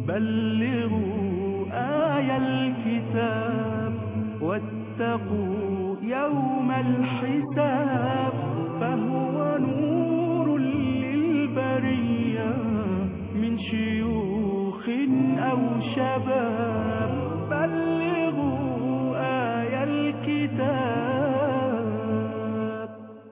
بلغوا آي الكتاب واتقوا يوم الحساب فهو نور للبرية من شيوخ أو شباب بلغوا آي الكتاب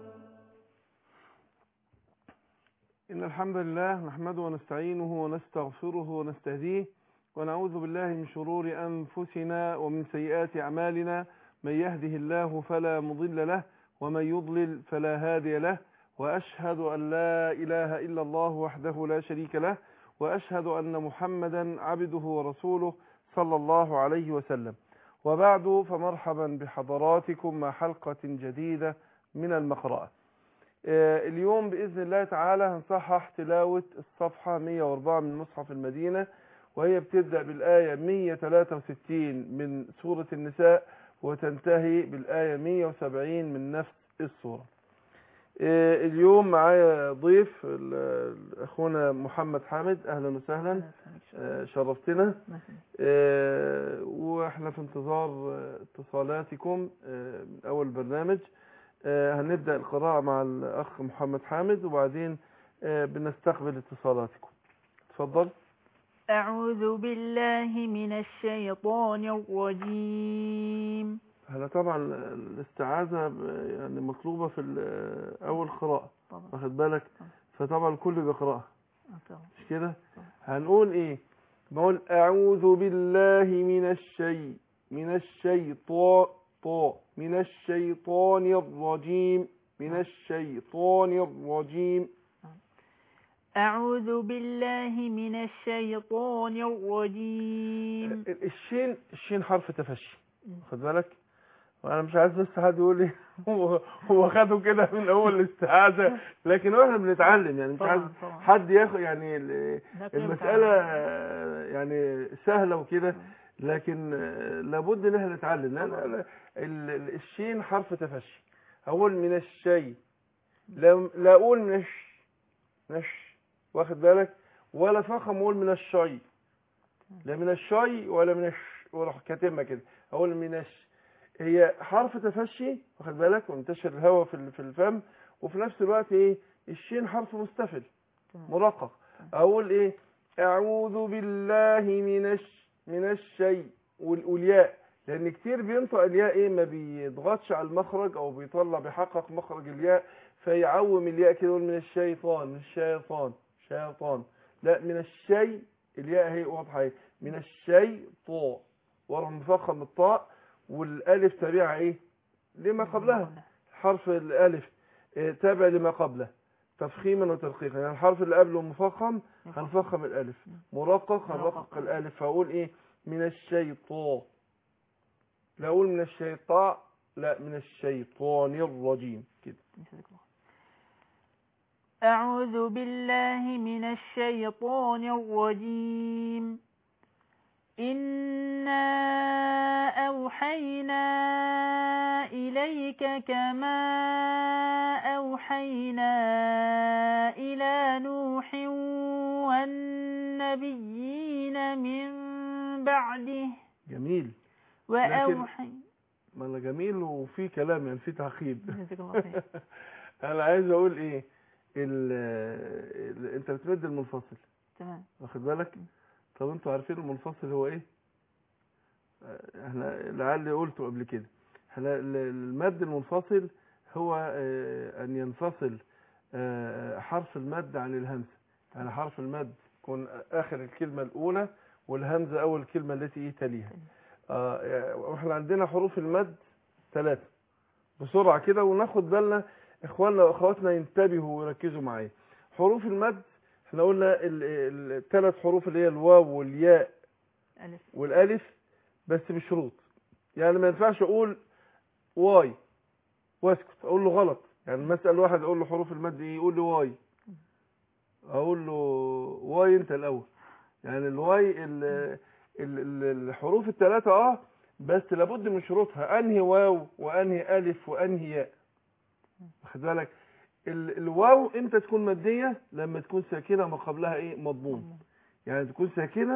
إن الحمد لله نحمده ونستعينه ونستغفره ونستهديه ونعوذ بالله من شرور أنفسنا ومن سيئات أعمالنا من يهده الله فلا مضل له ومن يضلل فلا هادي له وأشهد أن لا إله إلا الله وحده لا شريك له وأشهد أن محمدا عبده ورسوله صلى الله عليه وسلم وبعد فمرحبا بحضراتكم مع حلقة جديدة من المقرأة آه، اليوم بإذن الله تعالى هنصحح تلاوة الصفحة 104 من مصحف المدينة وهي بتبدأ بالآية 163 من سورة النساء وتنتهي بالآية 170 من نفس السورة آه، اليوم معايا ضيف ال- أخونا محمد حامد أهلا وسهلا آه، شرفتنا آه، واحنا في انتظار آه، اتصالاتكم آه، من اول برنامج آه، هنبدأ القراءة مع الأخ محمد حامد وبعدين آه، بنستقبل اتصالاتكم تفضل أعوذ بالله من الشيطان الرجيم هلا طبعا الاستعاذة ب- يعني مطلوبة في ال- أول قراءة طبعا واخد بالك طبعا. فطبعا الكل بيقرأها طبعا. مش كده هنقول ايه بقول أعوذ بالله من الشيء من الشيطان طا من الشيطان الرجيم من الشيطان الرجيم أعوذ بالله من الشيطان الرجيم ال- الشين الشين حرف تفشي خد بالك وانا مش عايز بس حد يقول لي هو هو خده كده من اول الاستعاذه لكن احنا بنتعلم يعني مش عايز طبعا طبعا حد ياخد يعني ال- ده كله المساله تعالى. آه، يعني سهله وكده لكن آه، لابد ان احنا نتعلم لان ال- ال- الشين حرف تفشي اقول من الشيء لا لا اقول من الش من الش واخد بالك ولا فخم اقول من الشيء لا من الشيء ولا من الش ولا كاتمه كده اقول من الش هي حرف تفشي واخد بالك وانتشر الهواء في ال- في الفم وفي نفس الوقت ايه الشين حرف مستفل تمام. مرقق اقول ايه اعوذ بالله من الش من الشيء وال- والياء لان كتير بينطق الياء ايه ما بيضغطش على المخرج او بيطلع بيحقق مخرج الياء فيعوم الياء كده يقول من الشيطان من الشيطان شيطان لا من الشيء الياء هي واضحه اهي من الشيء طاء وراح مفخم الطاء والالف تابعه ايه لما قبلها حرف الالف آه، تابع لما قبله تفخيما وترقيقا يعني الحرف اللي قبله مفخم هنفخم الالف مرقق هنرقق مرقق. الالف فاقول ايه من الشيطان لا اقول من الشيطان لا من الشيطان الرجيم كده أعوذ بالله من الشيطان الرجيم إنا أوحينا إليك كما أوحينا إلى نوح والنبيين من بعده جميل وأوحي ما انا جميل وفي كلام يعني في تعقيب جزاك الله خير. انا عايز اقول ايه ال ال انت بتمد المنفصل تمام واخد بالك طب انتوا عارفين المنفصل هو ايه آه، احنا لعل قلته قبل كده احنا ال- المد المنفصل هو آه، ان ينفصل آه، حرف المد عن الهمزه يعني حرف المد يكون اخر الكلمه الاولى والهمزه اول الكلمه التي تليها آه، يعني واحنا عندنا حروف المد ثلاثه بسرعه كده وناخد بالنا اخواننا واخواتنا ينتبهوا ويركزوا معايا حروف المد احنا قلنا الثلاث حروف اللي هي الواو والياء ألف والالف بس بشروط يعني ما ينفعش اقول واي واسكت اقول له غلط يعني مثلا واحد اقول له حروف المد ايه يقول لي واي اقول له واي انت الاول يعني الواي ال ال ال الحروف الثلاثه اه بس لابد من شروطها انهي واو وانهي الف وانهي ياء واخد بالك ال- الواو امتى تكون ماديه لما تكون ساكنه ما قبلها ايه مضموم يعني تكون ساكنه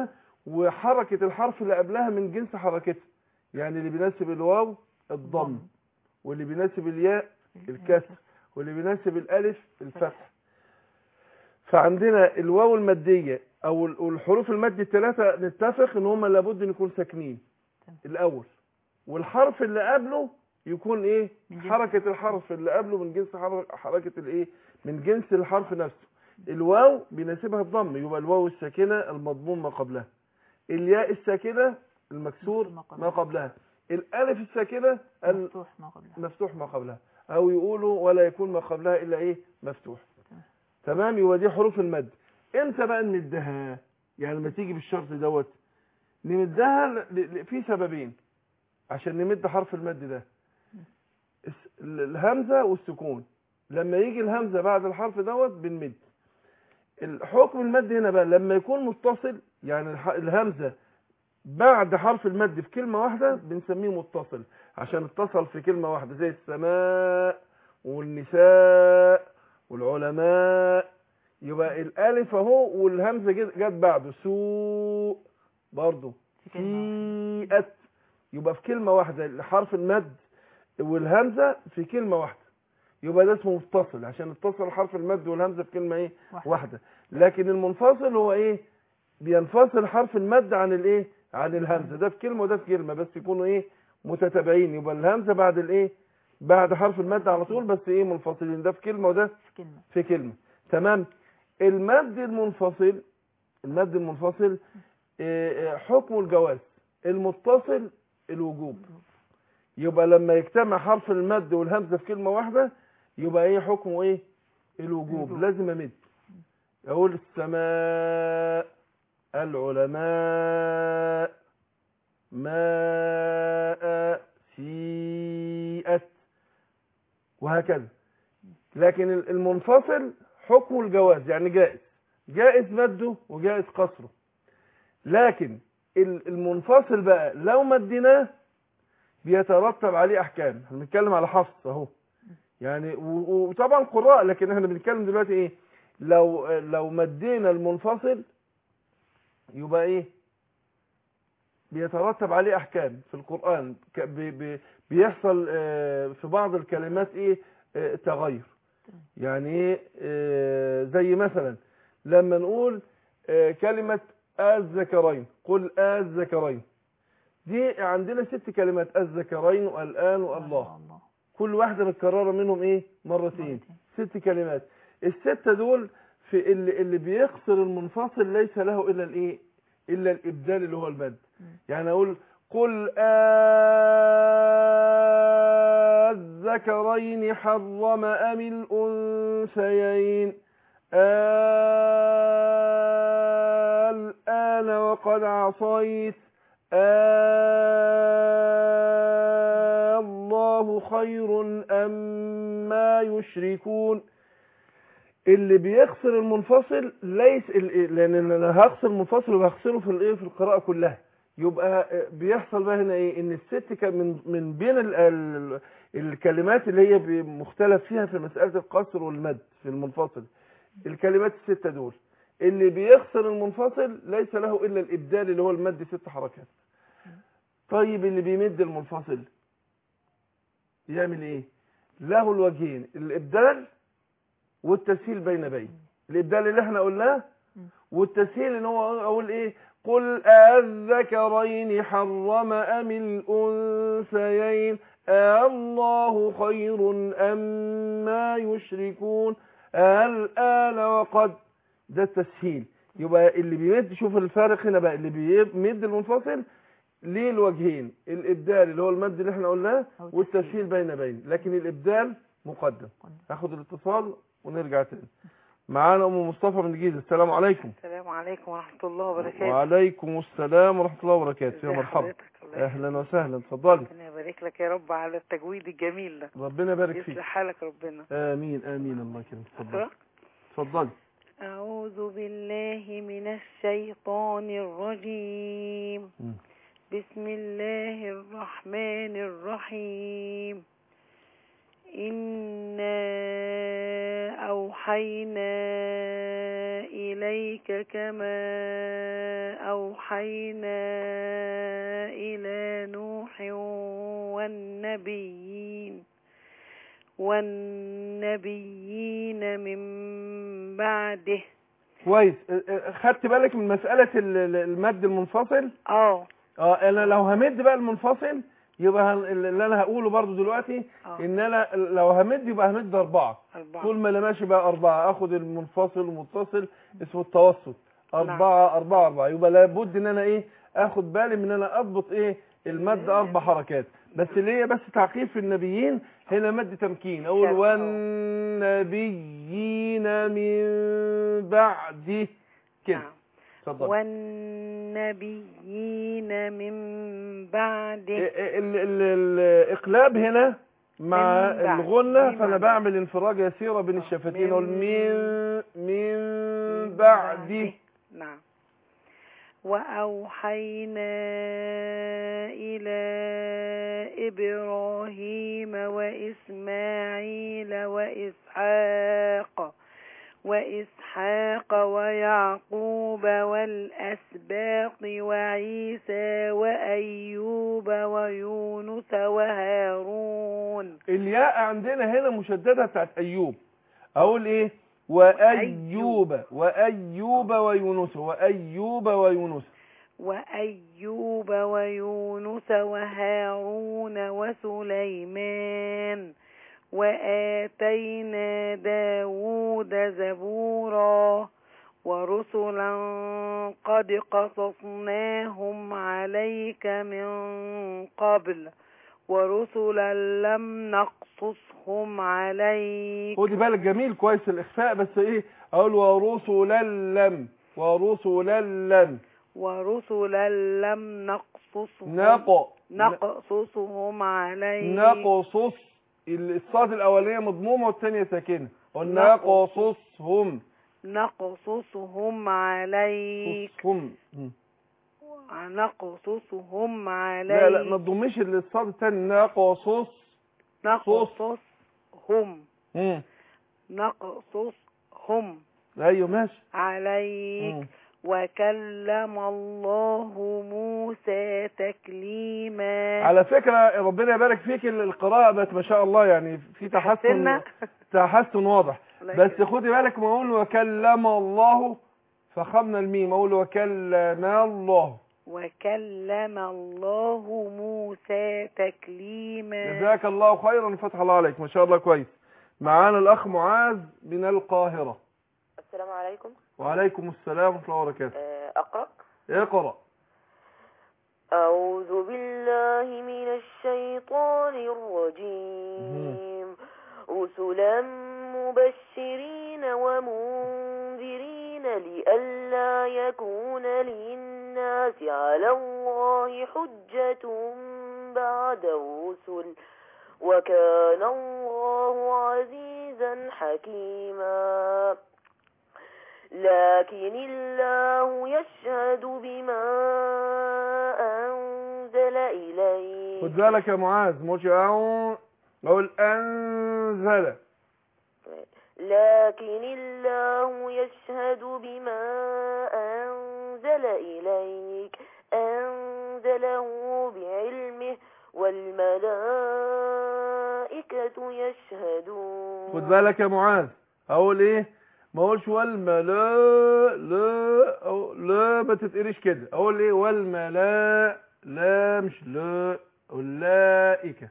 وحركة الحرف اللي قبلها من جنس حركتها يعني اللي بيناسب الواو الضم واللي بيناسب الياء الكسر واللي بيناسب الالف الفتح فعندنا الواو المادية او ال- الحروف المادية الثلاثة نتفق ان هم لابد ان يكون ساكنين تمام. الاول والحرف اللي قبله يكون ايه من جنس حركة الحرف اللي قبله من جنس حر- حركة الايه من جنس الحرف نفسه الواو بيناسبها الضم يبقى الواو الساكنة المضموم ما قبلها الياء الساكنة المكسور ما قبلها. ما قبلها الالف الساكنة ال- مفتوح ما قبلها مفتوح ما قبلها او يقولوا ولا يكون ما قبلها الا ايه مفتوح تمام. تمام يبقى دي حروف المد امتى بقى نمدها يعني لما تيجي بالشرط دوت نمدها ل- ل- في سببين عشان نمد حرف المد ده الس- ال- الهمزه والسكون لما يجي الهمزه بعد الحرف دوت بنمد الحكم المد هنا بقى لما يكون متصل يعني الح- الهمزه بعد حرف المد في كلمة واحدة بنسميه متصل عشان اتصل في كلمة واحدة زي السماء والنساء والعلماء يبقى الالف اهو والهمزة جت جت بعده سوء برضه في كلمة سيئت يبقى في كلمة واحدة حرف المد والهمزة في كلمة واحدة يبقى ده اسمه متصل عشان اتصل حرف المد والهمزة في كلمة ايه واحدة. واحدة لكن المنفصل هو ايه بينفصل حرف المد عن الايه عن الهمزة ده في كلمة وده في كلمة بس يكونوا ايه متتابعين يبقى الهمزة بعد الايه بعد حرف المد على طول بس ايه منفصلين ده في كلمة وده في كلمة في كلمة تمام المد المنفصل المد المنفصل آه، آه، حكم الجواز المتصل الوجوب يبقى لما يجتمع حرف المد والهمزة في كلمة واحدة يبقى ايه حكمه ايه الوجوب الوجوب. لازم امد اقول السماء العلماء ماء سيئت وهكذا لكن المنفصل حكم الجواز يعني جائز جائز مده وجائز قصره لكن ال- المنفصل بقى لو مديناه بيترتب عليه احكام احنا بنتكلم على حفص اهو يعني و- وطبعا قراء لكن احنا بنتكلم دلوقتي ايه لو لو مدينا المنفصل يبقى ايه بيترتب عليه احكام في القران ك- بي- بي- بيحصل آه، في بعض الكلمات ايه آه، تغير يعني ايه آه، زي مثلا لما نقول آه، كلمه الذكرين قل الذكرين دي عندنا ست كلمات الذكرين والان والله الله كل واحدة متكررة منهم ايه مرتين ست كلمات الستة دول في اللي, اللي بيخسر المنفصل ليس له الا الايه الا الابدال اللي هو المد مم. يعني اقول قل الذكرين حرم ام الانثيين الآن وقد عصيت الله خير أم ما يشركون اللي بيخسر المنفصل ليس ال- لان انا هخسر المنفصل يبقى هخسره في الايه في القراءه كلها يبقى بيحصل بقى هنا ايه ان الست كان من من بين ال ال الكلمات اللي هي بي- مختلف فيها في مساله القصر والمد في المنفصل الكلمات السته دول اللي بيخسر المنفصل ليس له الا الابدال اللي هو المد ست حركات طيب اللي بيمد المنفصل يعمل ايه له الوجهين الابدال والتسهيل بين بين الابدال اللي احنا قلناه والتسهيل ان هو اقول ايه قل الذكرين حرم ام الانثيين الله خير ام ما يشركون الان وقد ده التسهيل يبقى اللي بيمد شوف الفارق هنا بقى اللي بيمد المنفصل ليه الوجهين الابدال اللي هو المد اللي احنا قلناه أو والتسهيل بين بين لكن الابدال مقدم هاخد الاتصال ونرجع تاني معانا ام مصطفى من الجيزه السلام عليكم السلام عليكم ورحمة الله وبركاته وعليكم السلام ورحمه الله وبركاته يا ازي مرحبا حضرتك؟ الله اهلا وسهلا اتفضلي ربنا يبارك لك يا رب على التجويد الجميل ده ربنا يبارك فيك يصلح حالك ربنا امين امين الله يكرمك اتفضلي أقرأ؟ اتفضلي أعوذ بالله من الشيطان الرجيم مم. بسم الله الرحمن الرحيم إنا أوحينا إليك كما وأوحينا إلى نوح والنبيين والنبيين من بعده كويس اه، اه، خدت بالك من مسألة ال- ال- المد المنفصل اه اه انا لو همد بقى المنفصل يبقى هن- اللي انا هقوله برضو دلوقتي اه ان انا لو همد يبقى همد اربعة أربعة طول ما انا ماشي بقى اربعة اخد المنفصل والمتصل اسمه التوسط اربعة اربعة اربعة يبقى لابد ان انا ايه اخد بالي من ان انا اضبط ايه المد اربع حركات بس اللي هي بس تعقيب في النبيين هنا مد تمكين اقول شرط. والنبيين من بعده كده نعم. اتفضل والنبيين من بعده ال- ال- ال- الاقلاب هنا مع من بعد. الغنة دي فانا معنى. بعمل انفراج يسيرة بين آه. الشفتين من- اقول من من بعده نعم وأوحينا إلى إبراهيم وإسماعيل وإسحاق وإسحاق ويعقوب والأسباط وعيسى وأيوب ويونس وهارون الياء عندنا هنا مشددة بتاعت ايوب اقول ايه وايوب وايوب ويونس وايوب ويونس وأيوب ويونس وهارون وسليمان وآتينا داود زبورا ورسلا قد قصصناهم عليك من قبل ورسلا لم نقصصهم عليك خدي بالك جميل كويس الاخفاء بس ايه اقول ورسلا لم ورسلا لم ورسلا لم نقصصهم نق نقصصهم عليك نقصص الصاد الاولانيه مضمومه والثانيه ساكنه قلنا نقصصهم نقصصهم عليك قصهم مم. نقصصهم عليك لا لا ما تضمش الصاد الثاني نقصص نقصصهم مم. نقصصهم ايوه ماشي عليك مم. وكلم الله موسى تكليما على فكره ربنا يبارك فيك ال- القراءه بقت ما شاء الله يعني في تحسن حسنا تحسن واضح الله بس يكرمك. خدي بالك ما اقول وكلم الله فخمنا الميم اقول وكلم الله وكلم الله موسى تكليما جزاك الله خيرا فتح الله عليك ما شاء الله كويس معانا الاخ معاذ من القاهره السلام عليكم وعليكم السلام ورحمه الله وبركاته آه، أقرأ اقرا أعوذ بالله من الشيطان الرجيم رسلا مبشرين ومنذرين لئلا يكون للناس على الله حجة بعد الرسل وكان الله عزيزا حكيما لكن الله يشهد بما أنزل إليك خد بالك يا معاذ مش أعو- اقول انزل لكن الله يشهد بما أنزل إليك أنزله بعلمه والملائكة يشهدون خد بالك يا معاذ اقول ايه ما اقولش والملا لا أو لا ما تتقريش كده اقول ايه والملا لا مش لا اولئك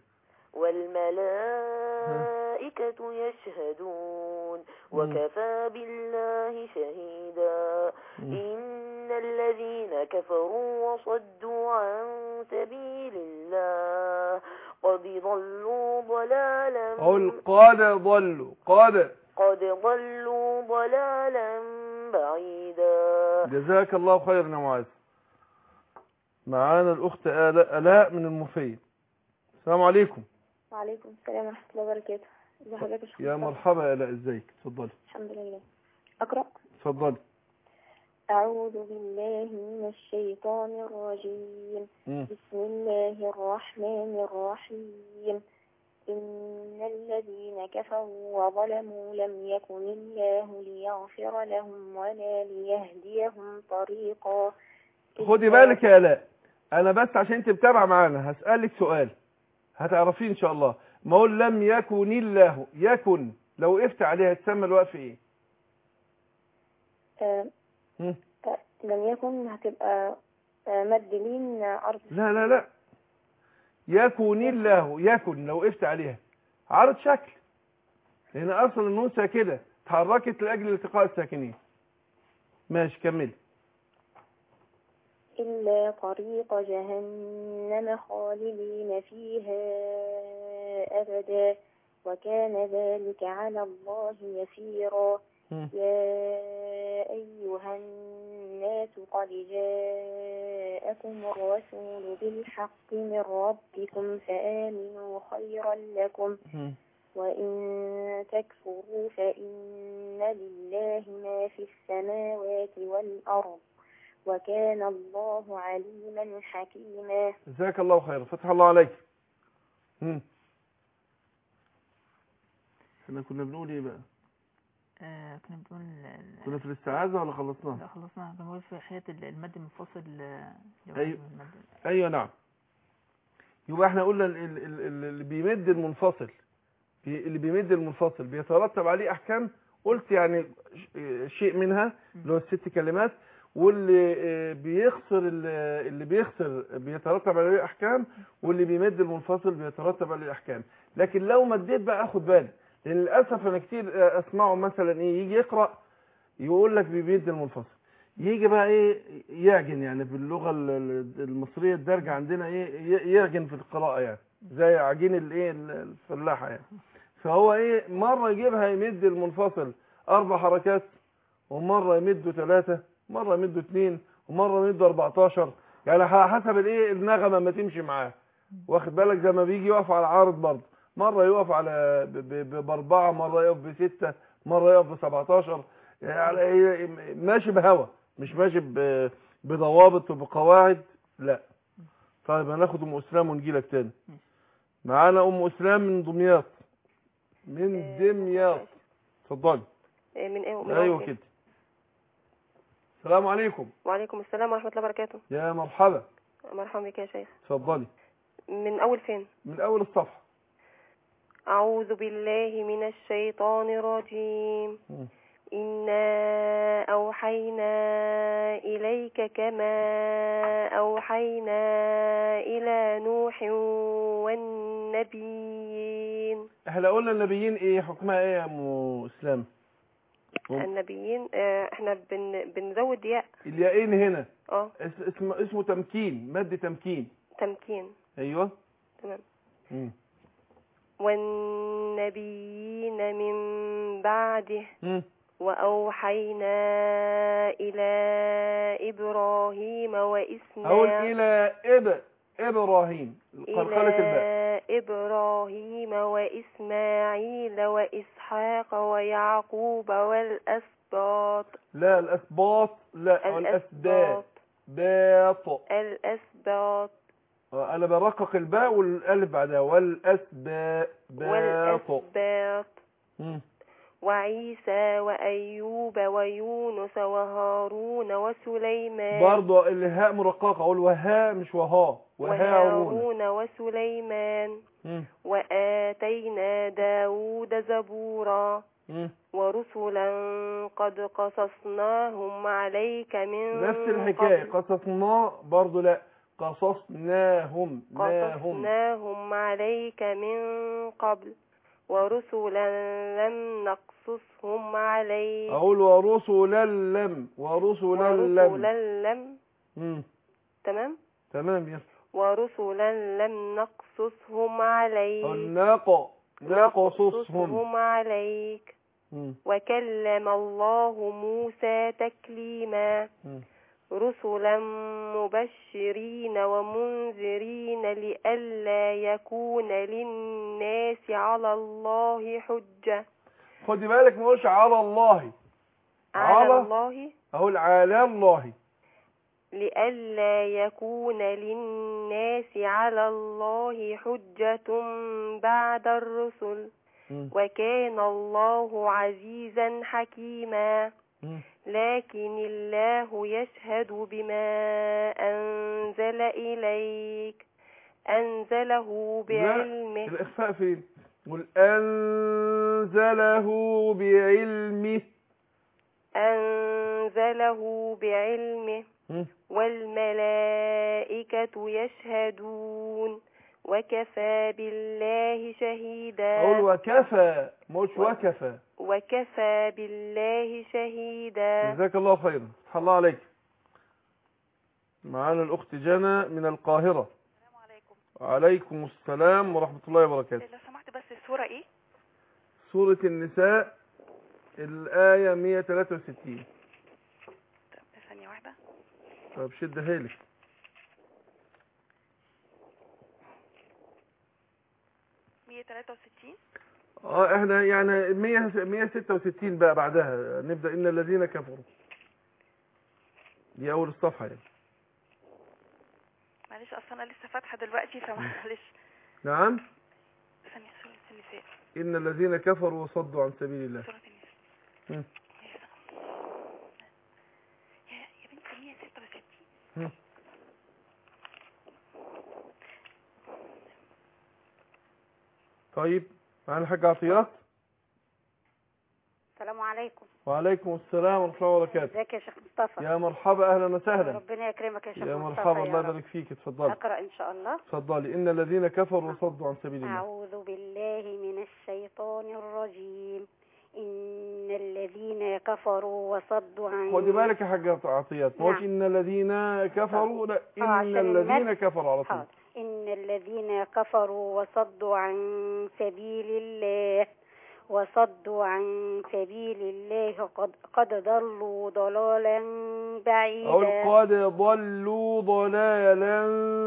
والملائكة يشهدون وكفى بالله شهيدا إن الذين كفروا وصدوا عن سبيل الله قد ضلوا ضلالا اقول قد ضلوا قد قد ضلوا ضلالا بعيدا جزاك الله خيرا يا معاذ معانا الاخت الاء آلاء من المفيد السلام عليكم وعليكم السلام ورحمة الله وبركاته ازي حضرتك يا شيخ يا مصطفى؟ مرحبا يا آلاء ازيك اتفضلي الحمد لله أقرأ اتفضلي أعوذ بالله من الشيطان الرجيم مم. بسم الله الرحمن الرحيم إن الذين كفروا وظلموا لم يكن الله ليغفر لهم ولا ليهديهم طريقا خدي بالك يا الاء انا بس عشان انت متابعه معانا هسالك سؤال هتعرفيه ان شاء الله ما اقول لم يكن الله يكن لو وقفت عليها تسمى الوقف ايه آه، هم؟ آه، لم يكن هتبقى آه، مد لين عرض لا لا لا يكن الله يكن لو وقفت عليها عرض شكل لان اصلا النون ساكنه اتحركت لاجل التقاء الساكنين ماشي كمل إلا طريق جهنم خالدين فيها أبدا وكان ذلك على الله يسيرا مم. يا أيها الناس قد جاءكم الرسول بالحق من ربكم فآمنوا خيرا لكم مم. وإن تكفروا فإن لله ما في السماوات والأرض وكان الله عليما حكيما جزاك الله خيرا فتح الله عليك مم. احنا كنا بنقول ايه بقى آه كنا بنقول ال- كنا في الاستعاذة ولا خلصناها لا خلصنا كنا بنقول في حياة ال- المد المنفصل آه، اللي هو أيوة. المد ايوه نعم يبقى احنا قلنا ال- ال- ال- ال- اللي بيمد المنفصل بي- اللي بيمد المنفصل بيترتب عليه احكام قلت يعني ش- شيء منها اللي هو الست كلمات واللي آه، بيخسر ال- اللي بيخسر بيترتب عليه احكام واللي بيمد المنفصل بيترتب عليه احكام لكن لو مديت بقى اخد بالي لان للاسف انا كتير آه، اسمعه مثلا ايه يجي يقرا يقول لك بيمد المنفصل يجي بقى ايه يعجن يعني باللغه ال- ال- المصريه الدارجه عندنا ايه ي- يعجن في القراءه يعني زي عجين الايه ال- الفلاحه يعني فهو ايه مره يجيبها يمد المنفصل اربع حركات ومره يمده ثلاثه مره يمده اثنين ومره يمده 14 يعني على حسب الايه النغمه ما تمشي معاه واخد بالك زي ما بيجي يقف على عارض برضه مره يقف على ب- ب- ب- باربعه مره يقف بسته مره يقف ب 17 يعني إيه، ماشي بهوا مش ماشي ب- بضوابط وبقواعد لا طيب هناخد ام اسلام ونجي لك تاني معانا ام اسلام من دمياط من دمياط اتفضلي من ايه من ايوه إيه؟ كده السلام عليكم وعليكم السلام ورحمة الله وبركاته يا مرحبا مرحبا بك يا شيخ اتفضلي من أول فين من اول الصفحه أعوذ بالله من الشيطان الرجيم مم. إنا أوحينا إليك كما أوحينا إلى نوح والنبيين احنا قلنا النبيين ايه حكمها ايه يا ام اسلام مم. النبيين آه، احنا بن بنزود ياء الياءين هنا اه اس- اسمه اسمه تمكين مد تمكين تمكين ايوه تمام مم. والنبيين من بعده مم. وأوحينا إلى إبراهيم اقول وإسماعيل الى اب ابراهيم قلقله الباء إلى إبراهيم وإسماعيل وإسحاق ويعقوب والأسباط لا الاسباط لا الاسباط باط الأسباط آه، انا برقق الباء والالف بعدها والاسباط باط والأسباط مم. وعيسى وأيوب ويونس وهارون وسليمان برضه الهاء مرققه اقول وها مش وها وهارون وهارون وسليمان مم. وآتينا داود زبورا مم. ورسلا قد قصصناهم عليك من نفس الحكايه قبل قصصنا برضه لا قصصناهم ناهم قصصناهم عليك من قبل ورسلا لم نقصصهم عليك اقول ورسلا لم ورسلا لم ورسلا لم مم. تمام تمام يا ورسلا لم نقصصهم عليك الناق نقصصهم عليك مم. وكلم الله موسى تكليما مم. رسلا مبشرين ومنذرين لئلا يكون للناس على الله حجة خدي بالك ما اقولش على الله على على؟ الله اقول على الله لئلا يكون للناس على الله حجة بعد الرسل مم. وكان الله عزيزا حكيما مم. لكن الله يشهد بما أنزل إليك أنزله بعلمه الإخفاء فين قل أنزله بعلمه أنزله بعلمه مم. والملائكة يشهدون وكفى بالله شهيدا أقول وكفى مش وكفى وكفى بالله شهيدا جزاك الله خيرا فتح الله عليك معانا الأخت جنى من القاهرة السلام عليكم وعليكم السلام ورحمة الله وبركاته لو سمحت بس الصورة ايه سورة النساء الآية 163 طب ثانية واحدة طب شد هيلك مية تلاتة وستين اه احنا يعني 100 166 بقى بعدها نبدأ إن الذين كفروا دي أول الصفحة يعني معلش اصل انا لسه فاتحة دلوقتي فمعلش نعم ثانية سورة النساء إن الذين كفروا وصدوا عن سبيل الله سورة النساء مم. يا يا بنتي مية ستة وستين مم. طيب معانا الحاج عطيات السلام عليكم وعليكم السلام ورحمة الله وبركاته ازيك يا شيخ مصطفى يا مرحبا أهلا وسهلا ربنا يكرمك يا شيخ يا مصطفى مرحبا يا الله رب. يبارك فيك اتفضلي اقرا ان شاء الله اتفضلي إن الذين كفروا وصدوا عن سبيل الله اعوذ بالله من الشيطان الرجيم ان الذين كفروا وصدوا عن خدي بالك يا حاج عطيات ما هوش نعم. إن الذين كفروا لا آه، عشان إن الذين المد. كفروا على طول حاضر ان الذين كفروا وصدوا عن سبيل الله وصدوا عن سبيل الله قد قد ضلوا ضلالا أقول بعيدا قد ضلوا ضلالا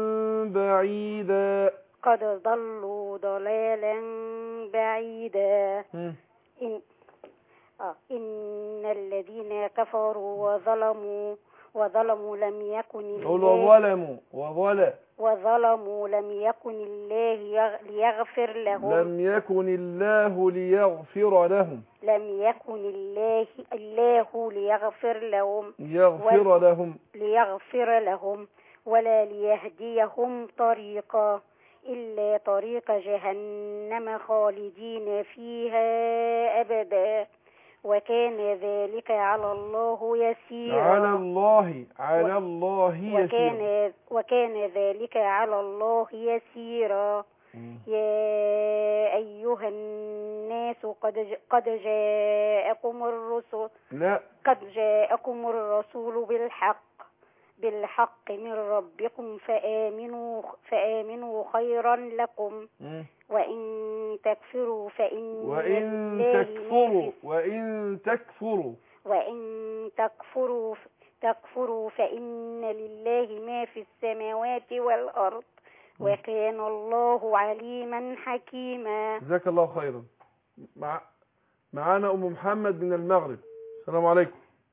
بعيدا قد ضلوا ضلالا بعيدا مم. إن, آه إن الذين كفروا وظلموا وظلموا لم يكن أقول الله وظلموا وظلم وظلموا لم يكن الله يغ- ليغفر لهم لم يكن الله ليغفر لهم لم يكن الله الله ليغفر لهم يغفر لهم ليغفر لهم ولا ليهديهم طريقا إلا طريق جهنم خالدين فيها أبدا وكان ذلك على الله يسيرا على الله على الله يسير وكان وكان ذلك على الله يسيرا يا أيها الناس قد ج- قد جاءكم الرسل لا قد جاءكم الرسول بالحق بالحق من ربكم فآمنوا فآمنوا خيرا لكم مم. وإن تكفروا فإن وإن لله ما تكفروا في- وإن تكفروا وإن تكفروا تكفروا فإن لله ما في السماوات والأرض وكان الله عليما حكيما جزاك الله خيرا مع معانا أم محمد من المغرب السلام عليكم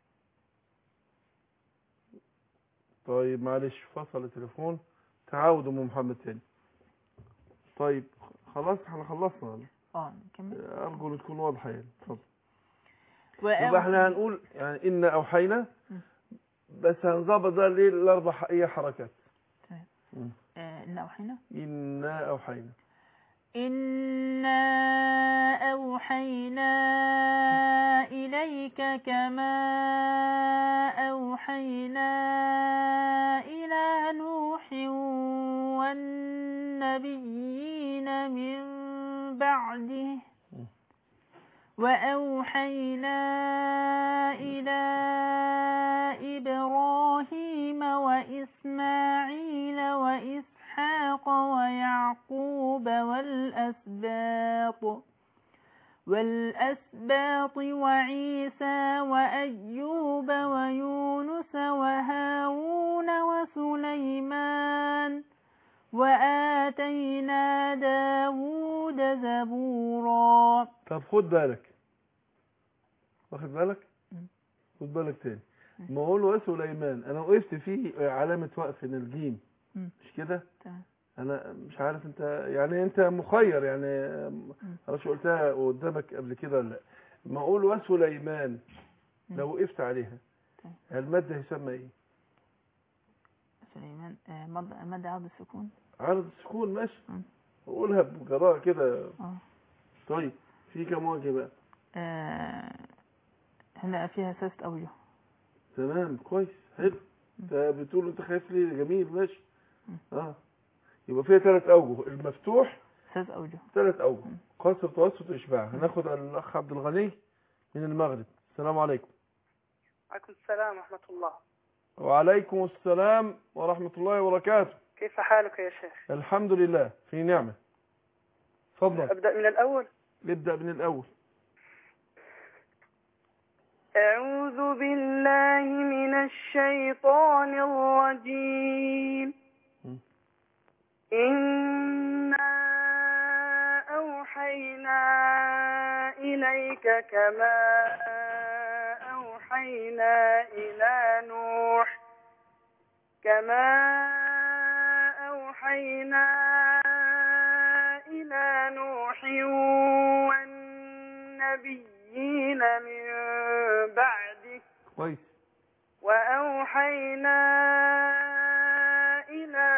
طيب معلش فصل التليفون تعاود أم محمد تاني طيب خلاص احنا خلصنا اه نكمل أرجو أن تكون واضحة يعني اتفضل وأو- يبقى احنا هنقول يعني إن أوحينا بس هنظبط ده ليه الأربع ح- هي حركات تمام. مم. آه، إن أوحينا إنا أوحينا إنا أوحينا إليك كما أوحينا إلى نوح والنبيين من بعده وأوحينا إلى إبراهيم وإسماعيل وإسحاق ويعقوب والأسباط والأسباط وعيسى وأيوب ويونس وهارون وسليمان وآتينا داود زبورا طب خد بالك واخد بالك مم. خد بالك تاني ما اقول وسليمان انا وقفت فيه علامة وقف من الجيم مم. مش كده تمام. انا مش عارف انت يعني انت مخير يعني انا شو قلتها قدامك قبل كده ولا لا ما اقول وسليمان مم. لو وقفت عليها تمام. المادة يسمى ايه سليمان آه، مد مد عرض السكون عرض السكون ماشي مم. قولها بجراءة كده اه طيب في كم وجه بقى آه، هنا فيها ثلاثة أوجه تمام كويس حلو انت بتقول انت خايف ليه جميل ماشي مم. اه يبقى فيها ثلاث اوجه المفتوح ثلاثة أوجه ثلاث اوجه قصر توسط اشباع هناخد الاخ عبد الغني من المغرب السلام عليكم عليكم السلام ورحمة الله وعليكم السلام ورحمة الله وبركاته كيف حالك يا شيخ الحمد لله في نعمة تفضل أبدأ من الأول نبدأ من الأول أعوذ بالله من الشيطان الرجيم م. إنا أوحينا إليك كما أوحينا إلى نوح كما أوحينا إلى نوح والنبيين من بعده كويس وأوحينا إلى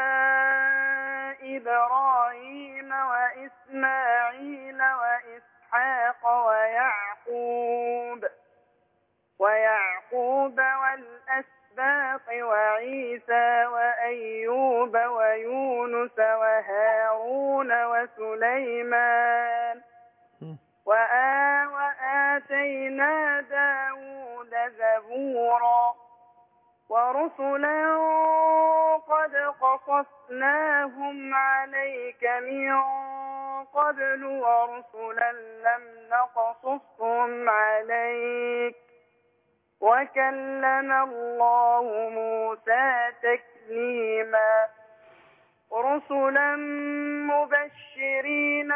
إبراهيم وإسماعيل وإسحاق ويعقوب ويعقوب والأسباط وعيسى وأيوب ويونس وهارون وسليمان م. وآ وآتينا داود زبورا ورسلا قد قصصناهم عليك من قبل ورسلا لم نقصصهم عليك وكلم الله موسى تكليما رسلا مبشرين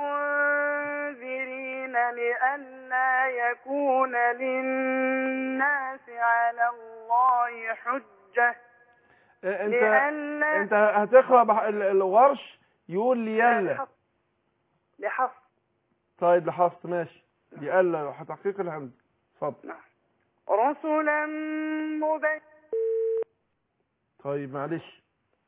ومنذرين لئلا يكون للناس على الله حجة آه، انت لئلا انت هتقرا بح- ال- الورش يقول لي يلا لحفظ لحفظ طيب لحظت ماشي يلا تحقيق الهمز اتفضل رسلا مبشرين طيب معلش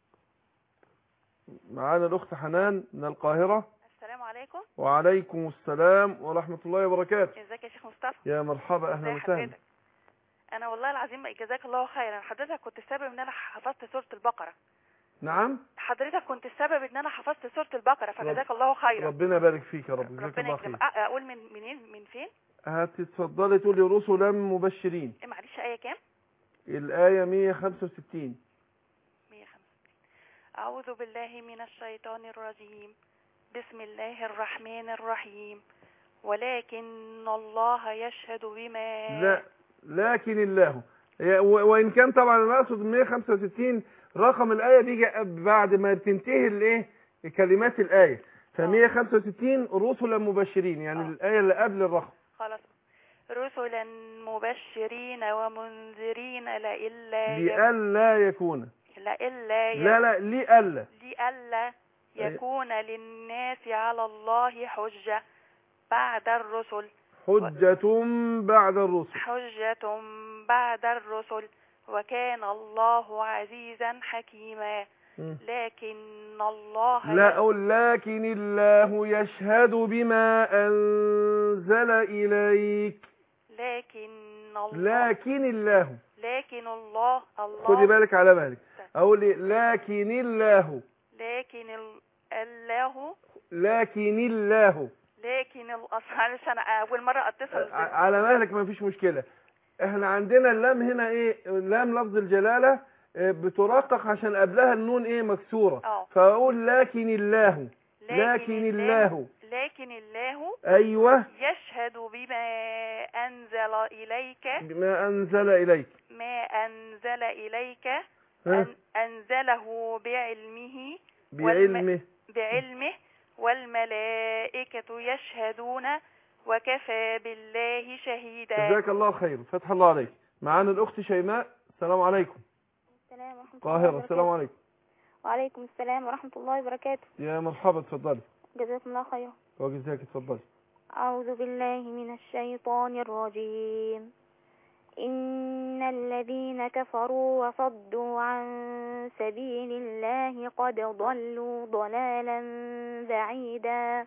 معانا الاخت حنان من القاهره السلام عليكم وعليكم السلام ورحمه الله وبركاته ازيك يا شيخ مصطفى يا مرحبا اهلا ازي وسهلا حضرتك انا والله العظيم جزاك الله خيرا حضرتك كنت السبب ان انا حفظت سوره البقره نعم حضرتك كنت السبب ان انا حفظت سوره البقره فجزاك الله خيرا ربنا يبارك فيك يا رب جزاك ربنا الله خير يكرمك أ- اقول من منين من فين هتتفضلي تقولي رسلا مبشرين إيه معلش ايه كام الايه 165 105 أعوذ بالله من الشيطان الرجيم بسم الله الرحمن الرحيم ولكن الله يشهد بما لا لكن الله هي- و- وان كان طبعا انا اقصد 165 رقم الايه بيجي بعد ما بتنتهي الايه كلمات الايه ف 165 رسلا مبشرين يعني آه. الايه اللي قبل الرقم خلاص رسلا مبشرين ومنذرين لئلا ي- لئلا يكون لئلا ي- لا لا لئلا لئلا يكون للناس على الله حجة بعد الرسل حجة بعد الرسل حجة بعد الرسل وكان الله عزيزا حكيما مم. لكن الله لا أقول لكن الله يشهد بما أنزل إليك لكن الله لكن الله لكن الله خدي الله بالك على بالك أقول إيه؟ لكن الله لكن ال- الله لكن الله لكن الأصل معلش أنا أول مرة أتصل ع- على مهلك ما فيش مشكلة احنا عندنا اللام هنا ايه لام لفظ الجلالة اه، بترقق عشان قبلها النون ايه مكسورة اه فاقول لكن الله لكن الله لكن الله ايوه يشهد بما أنزل إليك بما انزل اليك ما أنزل إليك ها؟ أن أنزله بعلمه بعلمه بعلمه والملائكة يشهدون وكفى بالله شهيدا جزاك الله خير فتح الله عليك معانا الاخت شيماء السلام عليكم السلام ورحمة الله القاهرة وبركاته. السلام عليكم وعليكم السلام ورحمة الله وبركاته يا مرحبا اتفضلي جزاكم الله خيرا وجزاك اتفضلي أعوذ بالله من الشيطان الرجيم إن الذين كفروا وصدوا عن سبيل الله قد ضلوا ضلالا بعيدا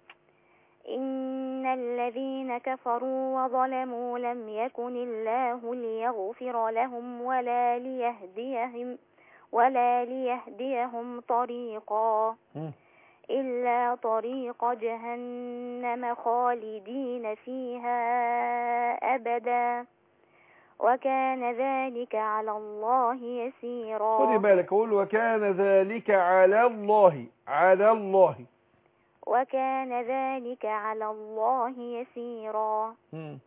إن الذين كفروا وظلموا لم يكن الله ليغفر لهم ولا ليهديهم ولا ليهديهم طريقا مم. إلا طريق جهنم خالدين فيها أبدا وكان ذلك على الله يسيرا خدي بالك اقول وكان ذلك على الله على الله وكان ذلك على الله يسيرا مم.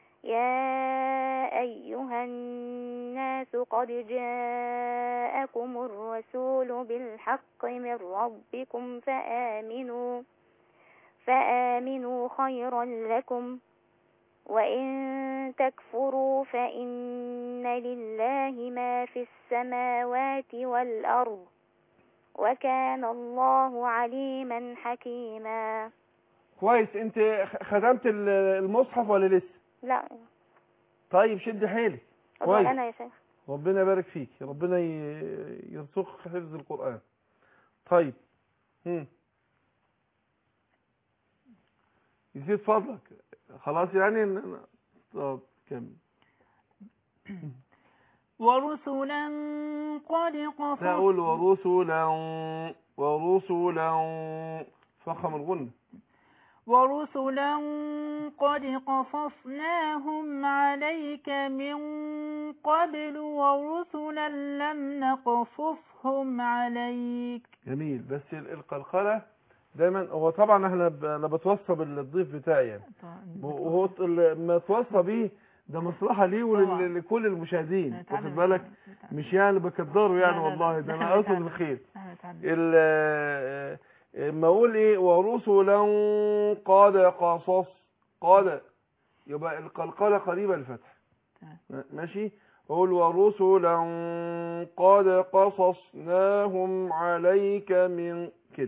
يا أيها الناس قد جاءكم الرسول بالحق من ربكم فآمنوا فآمنوا خيرا لكم وإن تكفروا فإن لله ما في السماوات والأرض وكان الله عليما حكيما كويس انت خ- ختمت ال- المصحف ولا لسه لا طيب شد حيلك والله كويس أنا يا شيخ ربنا يبارك فيك ربنا ي- يرزقك حفظ القرآن طيب مم. يزيد فضلك خلاص يعني ن- ن- طب كمل ورسلا قد لا قصصنا أقول ورسلا ورسلا فخم الغنة ورسلا قد قصصناهم عليك من قبل ورسلا لم نقصصهم عليك جميل بس ال- القلقلة دايما هو طبعا احنا ب- انا بتوصى بالضيف بتاعي يعني وهو ط- ال- ما توصى بيه ده مصلحة ليه طبعا. ولكل المشاهدين نتعلم واخد بالك نتعلم. مش يعني بكدره لا، يعني لا، والله لا. ده نحن انا اقصد نتعلم. الخير نحن نتعلم. ال- آه، اما اقول ايه ورسلا قد قصص قد يبقى القلقلة قريبة الفتح تمام. ماشي قول ورسلا قد قصصناهم عليك من كده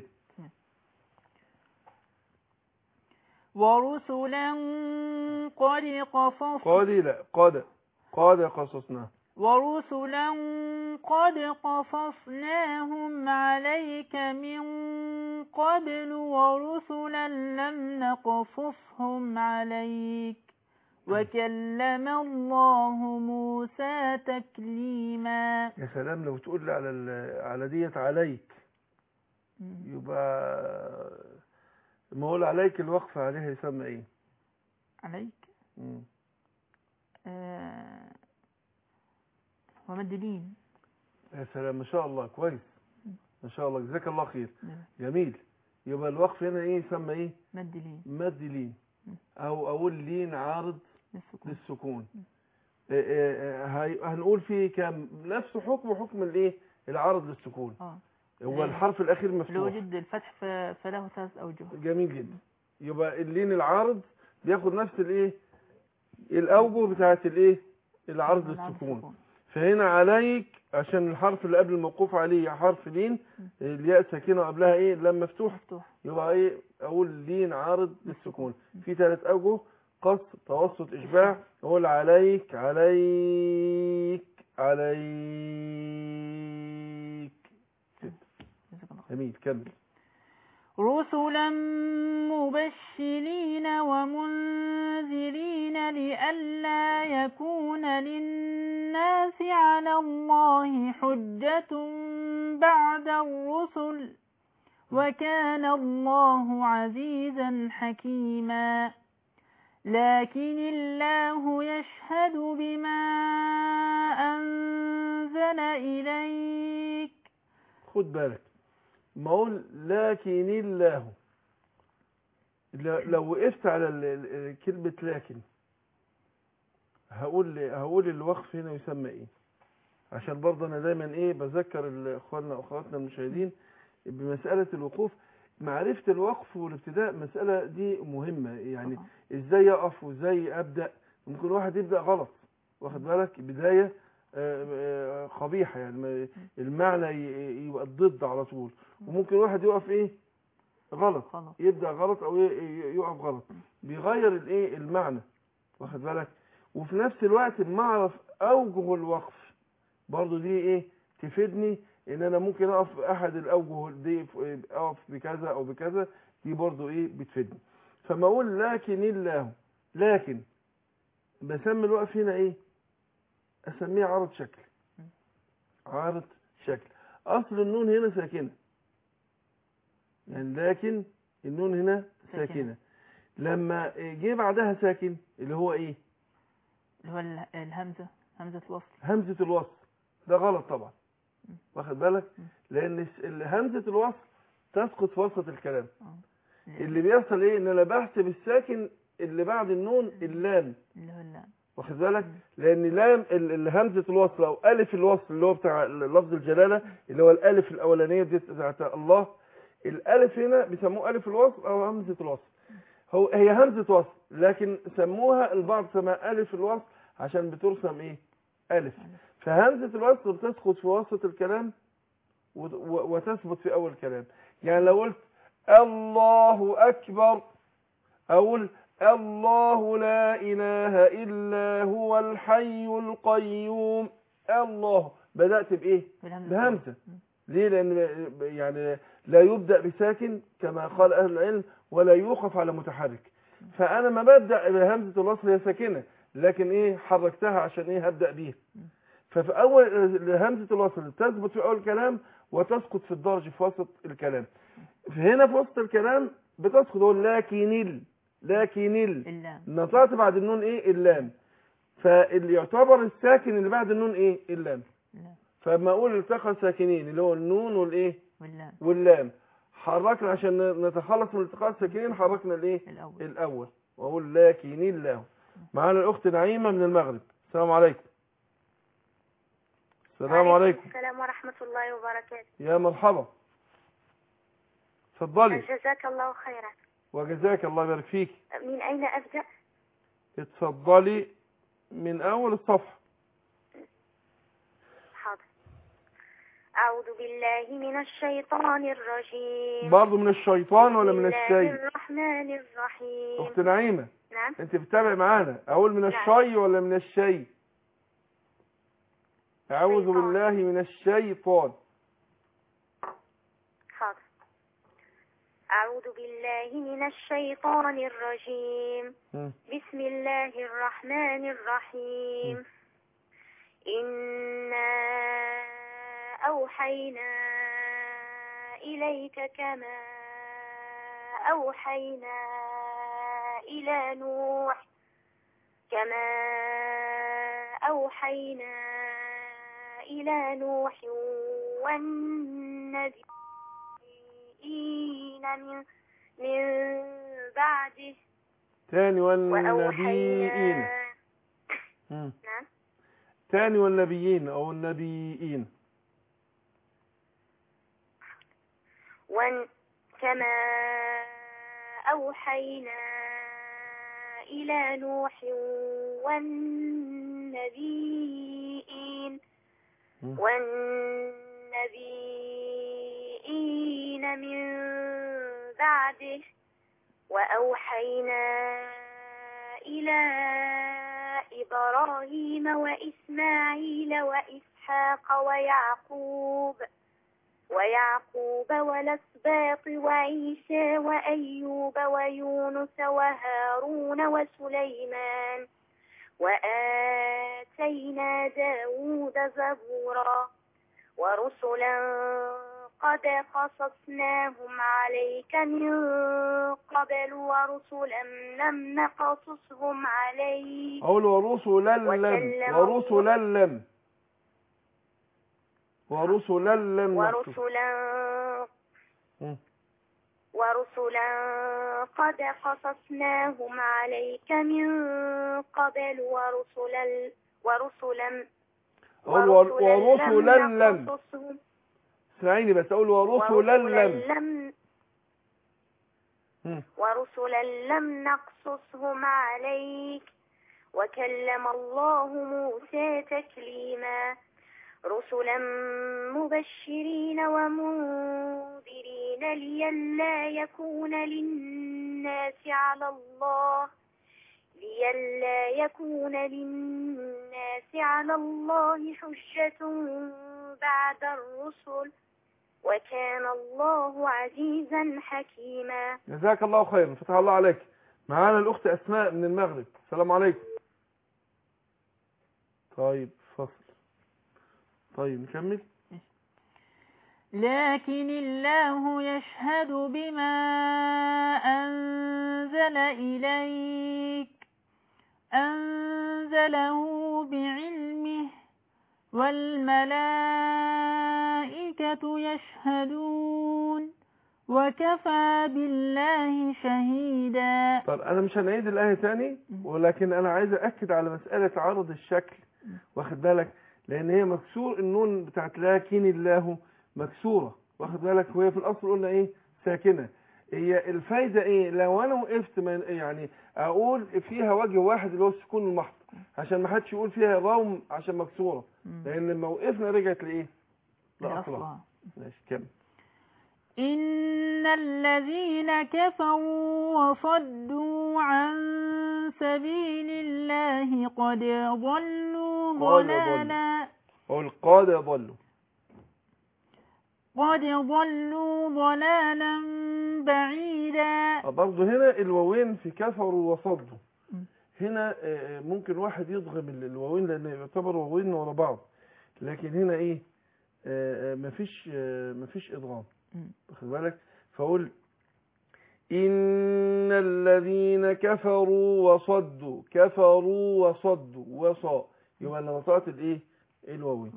ورسلا قد قصص قد لا قد قد قصصناه ورسلا قد قصصناهم عليك من قبل ورسلا لم نقصصهم عليك وكلم الله موسى تكليما يا سلام لو تقول لي على ال- على ديت عليك يبقى ما اقول عليك الوقف عليها يسمى ايه عليك مم. آه ومدلين يا سلام ما شاء الله كويس ما شاء الله جزاك الله خير نعم. جميل يبقى الوقف هنا ايه يسمى ايه مدلين مد لين او اقول لين عارض للسكون للسكون آه، آه، آه، هي- هنقول فيه كام نفس حكم حكم الايه العارض للسكون اه هو آه. الحرف الاخير لو مفتوح وجد الفتح ف- فله ثلاث أوجه جميل جدا يبقى اللين العارض بياخد نفس الايه الاوجه بتاعت الايه العرض العرض للسكون للسكون. فهنا عليك عشان الحرف اللي قبل الموقوف عليه حرف لين الياء ساكنه قبلها ايه لم مفتوح مفتوح يبقى ايه اقول لين عارض للسكون في ثلاث اوجه قصر توسط اشباع اقول عليك عليك عليك جزاك الله جميل كمل رسلا مبشرين ومنذرين لئلا يكون للناس على الله حجة بعد الرسل وكان الله عزيزا حكيما لكن الله يشهد بما أنزل إليك خد بالك ما اقول لكن الله ل- لو وقفت على ال- ال- كلمة لكن هقول هقول الوقف هنا يسمى ايه عشان برضه انا دايما ايه بذكر ال- اخواننا واخواتنا المشاهدين بمسألة الوقوف معرفة الوقف والابتداء مسألة دي مهمة يعني طبعا. ازاي اقف وازاي ابدأ ممكن واحد يبدأ غلط واخد بالك بداية آه، آه، قبيحة يعني ما- المعنى ي- يبقى الضد على طول وممكن واحد يقف ايه غلط غلط. يبدأ غلط او ي- ي- يقف غلط بيغير الايه المعنى واخد بالك وفي نفس الوقت ما اعرف اوجه الوقف برضو دي ايه تفيدني ان انا ممكن اقف احد الاوجه دي اقف بكذا او بكذا دي برضو ايه بتفيدني فما اقول لكن الله لكن بسمي الوقف هنا ايه اسميه عرض شكل عارض شكل اصل النون هنا ساكنه يعني لكن النون هنا ساكنة. ساكنه لما جه بعدها ساكن اللي هو ايه اللي هو ال- الهمزة همزة الوصل همزه الوصل ده غلط طبعا واخد بالك لان الس- ال- همزه الوصل تسقط في وسط الكلام اللي بيحصل ايه ان انا بحسب الساكن اللي بعد النون اللام اللي هو اللام واخد بالك لان لام ال- ال- همزه الوصل او الف الوصل اللي هو بتاع ال- لفظ الجلاله اللي هو الالف الاولانيه دي بتاعت الله الالف هنا بيسموه الف الوصل او همزه الوصل هو هي همزه وصل لكن سموها البعض سماها الف الوصل عشان بترسم ايه الف فهمزه الوصل بتسقط في وسط الكلام وت- و- وتثبت في اول الكلام يعني لو قلت الله اكبر اقول الله لا إله إلا هو الحي القيوم الله بدأت بإيه بالهمزة بهمزة ليه لأن يعني لا يبدأ بساكن كما قال أهل العلم ولا يوقف على متحرك فأنا ما ببدأ بهمزة الوصل هي ساكنة لكن إيه حركتها عشان إيه هبدأ بيها ففي أول همزة الوصل تثبت في أول الكلام وتسقط في الدرج في وسط الكلام هنا في وسط الكلام بتسقط هو لكن ال لكن ال اللام نطقت بعد النون ايه اللام فاللي يعتبر الساكن اللي بعد النون ايه اللام اللام فلما اقول التقى ساكنين اللي هو النون والايه واللام واللام حركنا عشان نتخلص من التقاء الساكنين حركنا الايه الأول الاول واقول لكن الله معانا الاخت نعيمه من المغرب السلام عليكم السلام عليكم السلام ورحمة الله وبركاته يا مرحبا اتفضلي جزاك الله خيرا وجزاك الله يبارك فيك من أين أبدأ؟ اتفضلي من اول الصفحه حاضر أعوذ بالله من الشيطان الرجيم برضه من الشيطان ولا من بسم الله الشيء الرحمن الرحيم اخت نعيمه نعم انت بتتابع معانا اقول من نعم. الشي ولا من الشيء اعوذ شيطان. بالله من الشيطان حاضر أعوذ بالله من الشيطان الرجيم مم. بسم الله الرحمن الرحيم إنا أوحينا إليك كما أوحينا إلى نوح كما أوحينا إلى نوح والنبيين من من بعده تاني والنبيين وأوحينا مم. نعم تاني والنبيين او النبيين ون كما أوحينا إلى نوح والنبيين مم. والنبيين من بعده وأوحينا إلى إبراهيم وإسماعيل وإسحاق ويعقوب ويعقوب والأسباط وعيسى وأيوب ويونس وهارون وسليمان وآتينا داود زبورا ورسلا قد قصصناهم عليك من قبل ورسلا لم نقصصهم عليك اقول ورسلا لم وكلم ورسلا لم ورسلا لم نقصص. ورسلا مم. ورسلا قد قصصناهم عليك من قبل ورسلا ورسلا اقول ور- ورسلا لم نقصصهم اسمعيني بس اقول ورسلا لم لم مم. ورسلا لم نقصصهم عليك وكلم الله موسى تكليما رسلا مبشرين ومنذرين لئلا يكون للناس على الله لئلا يكون للناس على الله حجة بعد الرسل وكان الله عزيزا حكيما جزاك الله خيرا فتح الله عليك معانا الأخت أسماء من المغرب السلام عليكم طيب فصل طيب نكمل لكن الله يشهد بما أنزل إليك أنزله بعلمه والملائكة يشهدون وكفى بالله شهيدا طب أنا مش هنعيد الآية تاني ولكن أنا عايز أأكد على مسألة عرض الشكل واخد بالك لأن هي مكسور النون بتاعت لكن الله مكسورة واخد بالك وهي في الأصل قلنا إيه ساكنة هي الفايدة إيه لو أنا وقفت من يعني أقول فيها وجه واحد اللي هو السكون المحض عشان ما حدش يقول فيها روم عشان مكسورة لأن لما وقفنا رجعت لإيه لأصلها لأصلها. ماشي كمل إن الذين كفروا وصدوا عن سبيل الله قد ضلوا قد ضلالا قل قاد ضلوا قد ضلوا ضلالا بعيدا برضه هنا الواوين في كفروا وصدوا هنا آه، ممكن واحد يضغم ال- الواوين لان يعتبر واوين ورا بعض لكن هنا ايه آه، آه، مفيش آه، مفيش ادغام واخد بالك فاقول ان الذين كفروا وصدوا كفروا وصدوا وصا يبقى انا نطقت الايه الواوين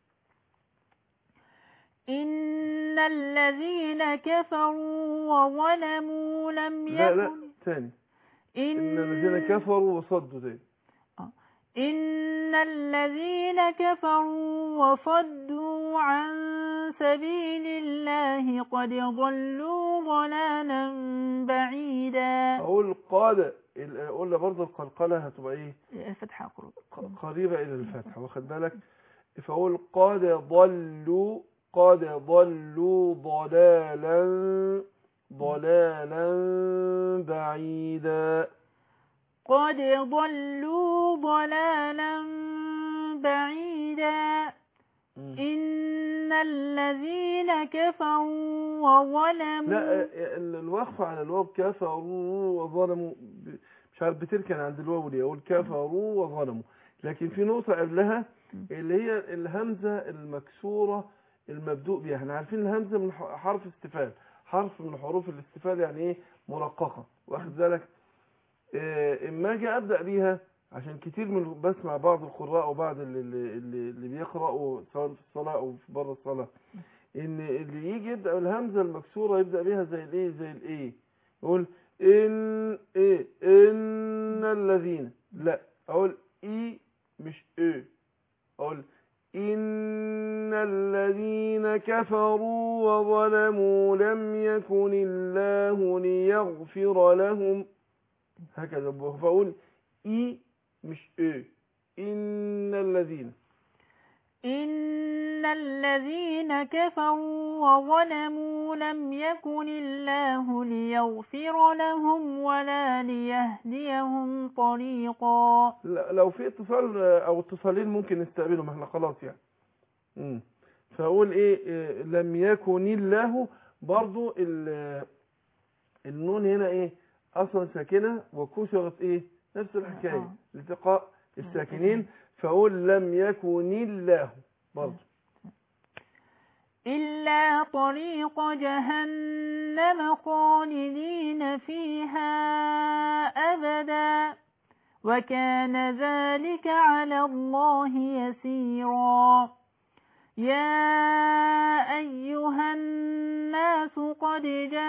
إن الذين كفروا وظلموا لم لا لا يكن ثاني ان الذين كفروا وصدوا تاني إن الذين كفروا وصدوا عن سبيل الله قد ضلوا ضلالا بعيدا اقول قال ال- قلنا برضه القلقله هتبقى ايه الفتحة قرب ق- قريبة إلى الفتح واخد بالك فأقول قد ضلوا قد ضلوا ضلالا ضلالا بعيدا قد ضلوا ضلالا بعيدا إن الذين كفروا وظلموا لا ال- الوقف على الواو كفروا وظلموا ب- مش عارف بتركن عند الواو ليه أقول كفروا وظلموا لكن في نقطة قبلها اللي هي الهمزة المكسورة المبدوء بها احنا عارفين الهمزة من ح- حرف استفال حرف من حروف الاستفال يعني ايه مرققة واخد بالك آه، اما اجي ابدا بيها عشان كتير من بسمع بعض القراء وبعض اللي, اللي, اللي بيقراوا سواء في الصلاه او في بره الصلاه ان اللي يجي يبدا الهمزه المكسوره يبدا بيها زي الايه زي الايه يقول ان ايه ان الذين لا اقول اي مش ايه اقول إن الذين كفروا وظلموا لم يكن الله ليغفر لهم هكذا فأقول إي مش إيه إن الذين إن الذين كفروا وظلموا لم يكن الله ليغفر لهم ولا ليهديهم طريقا لا- لو في اتصال آه، أو اتصالين ممكن نستقبلهم احنا خلاص يعني مم. فأقول إيه إيه، لم يكن الله برضو ال- النون هنا إيه أصلا ساكنة وكسرت إيه نفس الحكاية التقاء الساكنين فأقول لم يكن الله برضو إلا طريق جهنم خالدين فيها أبدا وكان ذلك على الله يسيرا يا أيها الناس قد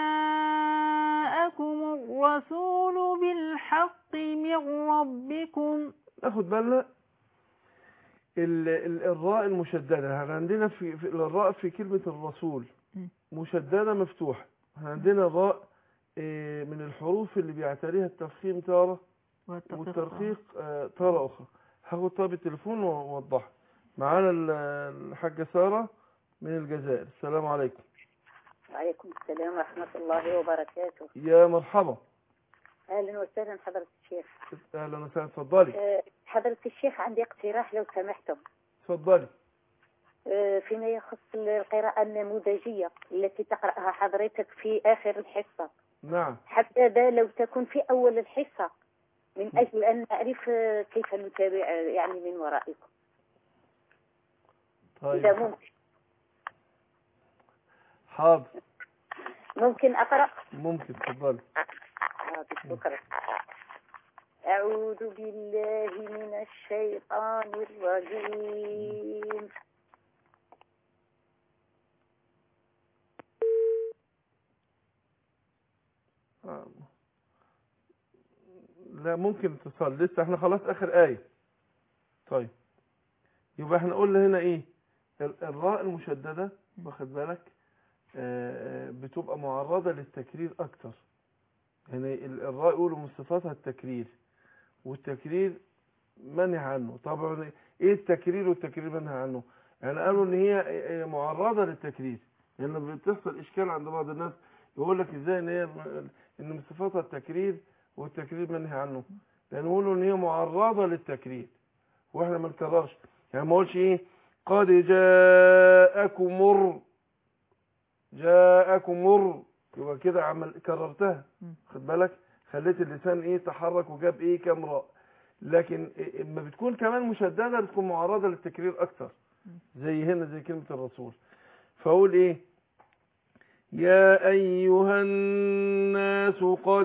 جاءكم الرسول بالحق من ربكم ناخد بالنا ال- ال- الراء المشددة احنا عندنا في, في الراء في كلمة الرسول مشددة مفتوحة احنا عندنا الراء آه، من الحروف اللي بيعتريها التفخيم تارة والترقيق آه، تارة أخرى هاخد طيب التليفون وأوضحها معانا ال- الحاجة سارة من الجزائر السلام عليكم وعليكم السلام ورحمة الله وبركاته يا مرحبا اهلا وسهلا حضرة الشيخ اهلا وسهلا اتفضلي آه، حضرة الشيخ عندي اقتراح لو سمحتم اتفضلي آه، فيما يخص القراءة النموذجية التي تقرأها حضرتك في آخر الحصة نعم حبذا لو تكون في أول الحصة من أجل أن نعرف آه، كيف نتابع آه، يعني من ورائكم إذا طيب ممكن حاضر ممكن أقرأ ممكن اتفضلي حاضر شكرا أعوذ بالله من الشيطان الرجيم آه. لا ممكن اتصال لسه احنا خلاص اخر آية طيب يبقى احنا قلنا هنا ايه ال- الراء المشددة واخد بالك آه، آه، بتبقى معرضة للتكرير اكتر يعني ال- الراء يقولوا من صفاتها التكرير والتكرير منهي عنه طبعا ايه التكرير والتكرير منهي عنه يعني قالوا ان هي هي معرضة للتكرير لان يعني بتحصل اشكال عند بعض الناس يقول لك ازاي ان هي ان من صفاتها التكرير والتكرير منهي عنه لان يقولوا ان هي معرضة للتكرير واحنا ما نكررش يعني ما اقولش ايه قد جاءكم مر جاءكم مر يبقى كده عمل كررتها خد بالك خليت اللسان ايه تحرك وجاب ايه كام راء لكن إيه- اما بتكون كمان مشدده بتكون معرضه للتكرير اكتر زي هنا زي كلمه الرسول فاقول ايه يا ايها الناس قد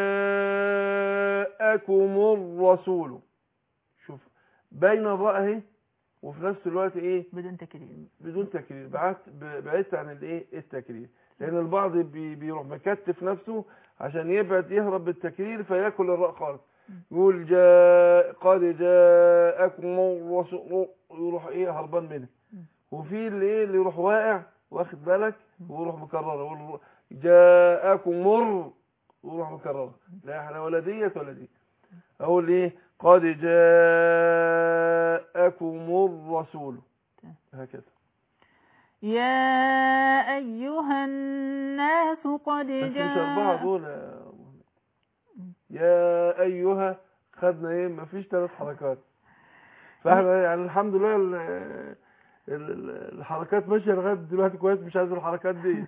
جاءكم الرسول شوف بين الراء اهي وفي نفس الوقت ايه بدون تكرير بدون تكرير بعدت بعدت عن الايه التكرير لان البعض بي بيروح مكتف نفسه عشان يبعد يهرب بالتكرير فياكل الراء خالص يقول جاء قد جاءكم الرسول يروح ايه هربان منه وفي اللي ايه اللي يروح واقع واخد بالك ويروح مكرره يقول جاءكم مر ويروح مكرره لا احنا ولا ديت ولا دي اقول ايه قد جاءكم الرسول هكذا يا أيها الناس قد بس مش أربعة جاء دول يا أيها خدنا إيه مفيش ثلاث حركات فاحنا يعني الحمد لله ال- ال- ال- الحركات ماشية لغاية دلوقتي كويس مش عايز الحركات دي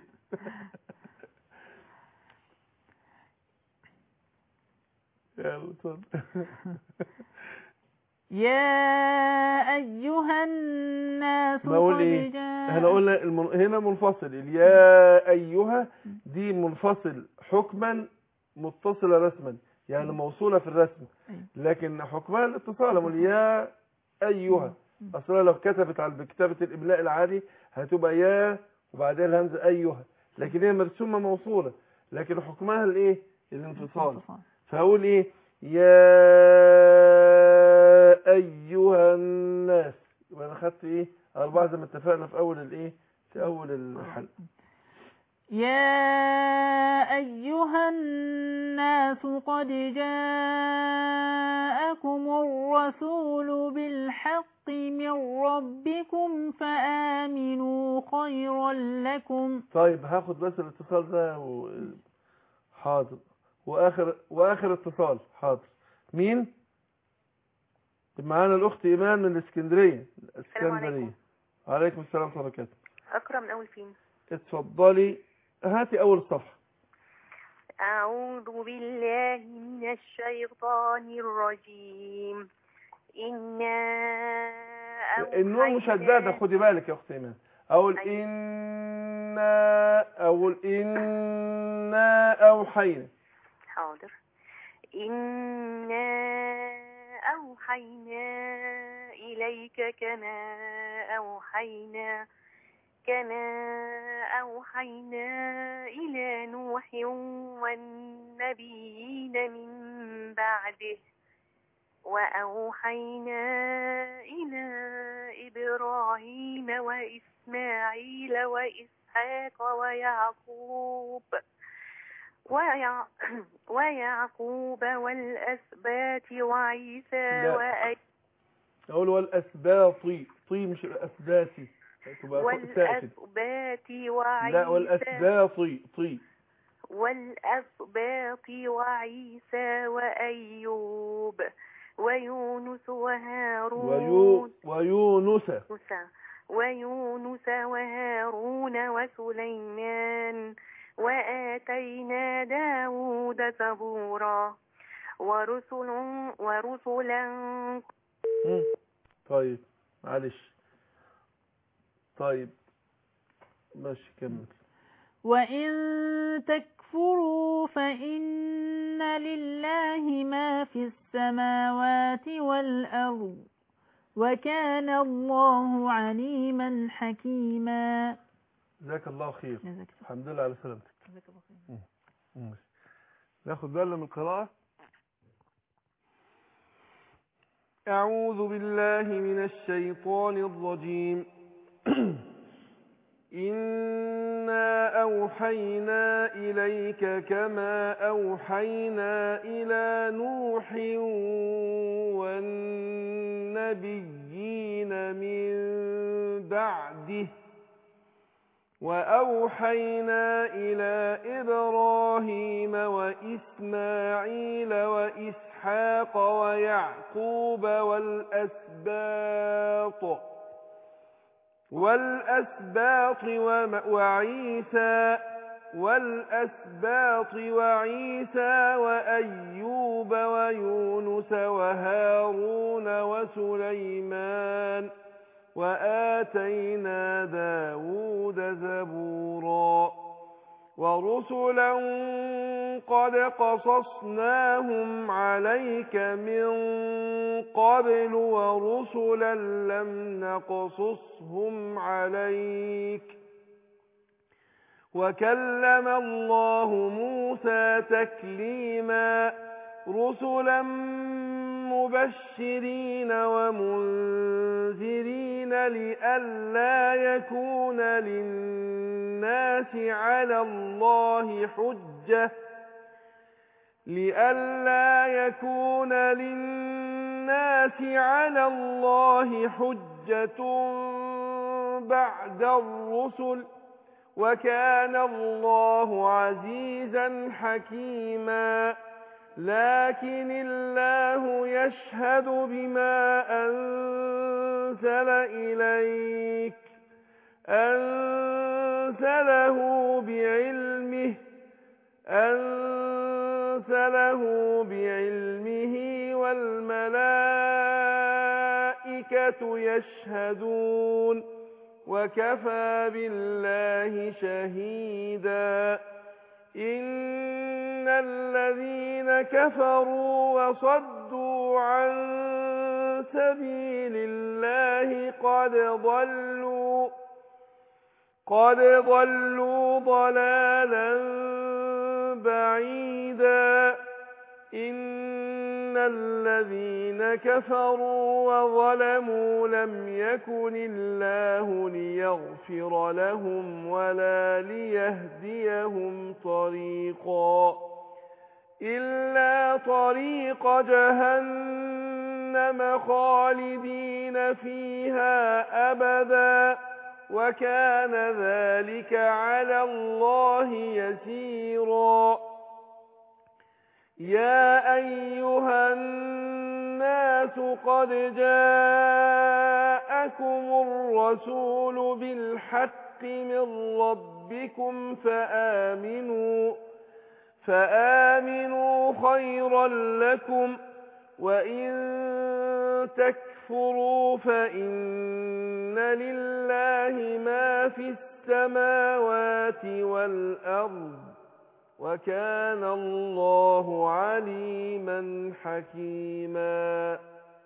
يلا اتفضل يا أيها الناس بقول قد ايه جاء احنا قلنا المن... هنا منفصل ال يا ايها دي منفصل حكما متصلة رسما يعني موصولة في الرسم لكن حكمها الاتصال أقول يا ايها اصلا لو كتبت على بكتابة الاملاء العادي هتبقى يا وبعدين الهمزة ايها لكن هي مرسومة موصولة لكن حكمها الايه الانفصال فهقول ايه يا ايها الناس يبقى انا خدت ايه اربعه زي ما اتفقنا في اول الايه في اول الحلقه يا أيها الناس قد جاءكم الرسول بالحق من ربكم فآمنوا خيرا لكم طيب هاخد بس الاتصال ده و... حاضر واخر واخر اتصال حاضر مين معانا الاخت ايمان من الاسكندريه الاسكندريه وعليكم السلام ورحمه الله وبركاته أقرأ من أول فين اتفضلي هاتي اول صفحه أعوذ بالله من الشيطان الرجيم إنا النون أوحينا- مشدده خدي بالك يا اخت ايمان اقول انا اقول انا اوحينا حاضر إنا أوحينا إليك كما أوحينا كما أوحينا إلى نوح والنبيين من بعده وأوحينا إلى إبراهيم وإسماعيل وإسحاق ويعقوب ويع... ويعقوب والأسباط وعيسى لا. وأي... اقول والاسباطي طي مش الاسباتي تبقى فوق ساكن والأسباط وعيسى لا والاسباطي طي والأسباط وعيسى وأيوب ويونس وهارون ويو ويونس موسى ويونس وهارون وسليمان وآتينا داود زبورا ورسل ورسلا مم. طيب معلش طيب ماشي كمل وإن تكفروا فإن لله ما في السماوات والأرض وكان الله عليما حكيما جزاك الله خير جزاك الله الحمد لله على سلامتك جزاك الله خير. مم. ناخد بالنا من القراءة أعوذ بالله من الشيطان الرجيم إنا أوحينا إليك كما أوحينا إلى نوح والنبيين من بعده وأوحينا إلى إبراهيم وإسماعيل وإسحاق ويعقوب والأسباط والأسباط وم- وعيسى والأسباط وعيسى وأيوب ويونس وهارون وسليمان وآتينا داود زبورا ورسلا قد قصصناهم عليك من قبل ورسلا لم نقصصهم عليك وكلم الله موسى تكليما رسلا مبشرين ومنذرين لئلا يكون للناس على الله حجة لئلا يكون للناس على الله حجة بعد الرسل وكان الله عزيزا حكيما لكن الله يشهد بما أنزل إليك أنزله بعلمه أنزله بعلمه والملائكة يشهدون وكفى بالله شهيدا إن الذين كفروا وصدوا عن سبيل الله قد ضلوا قد ضلوا ضلالا بعيدا إن الذين كفروا وظلموا لم يكن الله ليغفر لهم ولا ليهديهم طريقا إلا طريق جهنم خالدين فيها أبدا وكان ذلك على الله يسيرا يا أيها الناس قد جاءكم الرسول بالحق من ربكم فآمنوا فآمنوا خيرا لكم وإن تكفروا فإن لله ما في السماوات والأرض وكان الله عليما حكيما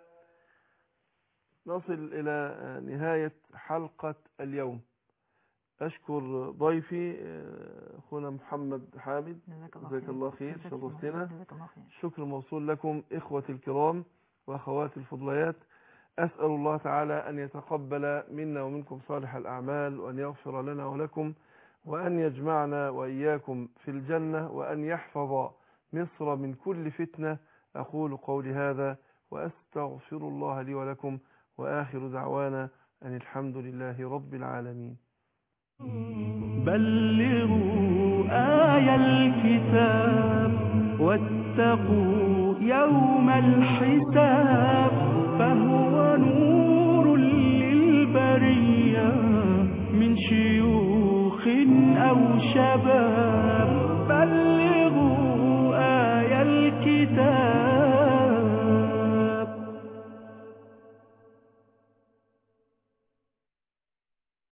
نصل إلى نهاية حلقة اليوم أشكر ضيفي أخونا محمد حامد جزاك الله خير شرفتنا جزاك الله خير الشكر موصول لكم إخوتي الكرام وأخواتي الفضليات أسأل الله تعالى أن يتقبل منا ومنكم صالح الأعمال وأن يغفر لنا ولكم وأن يجمعنا وإياكم في الجنة وأن يحفظ مصر من كل فتنة أقول قولي هذا وأستغفر الله لي ولكم وآخر دعوانا أن الحمد لله رب العالمين بلغوا آي الكتاب واتقوا يوم الحساب فهو نور للبرية من شيوخ أو شباب